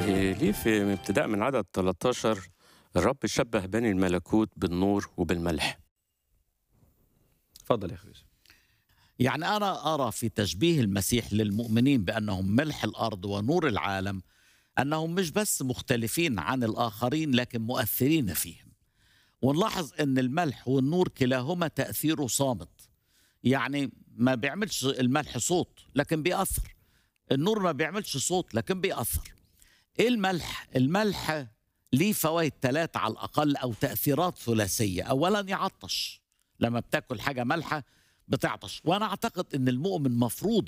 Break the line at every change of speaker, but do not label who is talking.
إيه، ليه في ابتداء من عدد 13 الرب شبه بني الملكوت بالنور وبالملح
اتفضل يا اخي يوسف
يعني أنا أرى في تشبيه المسيح للمؤمنين بأنهم ملح الأرض ونور العالم أنهم مش بس مختلفين عن الآخرين لكن مؤثرين فيهم ونلاحظ أن الملح والنور كلاهما تأثيره صامت يعني ما بيعملش الملح صوت لكن بيأثر النور ما بيعملش صوت لكن بيأثر إيه الملح؟ الملح ليه فوائد ثلاثة على الأقل أو تأثيرات ثلاثية أولا يعطش لما بتاكل حاجة مالحة بتعطش وأنا أعتقد أن المؤمن مفروض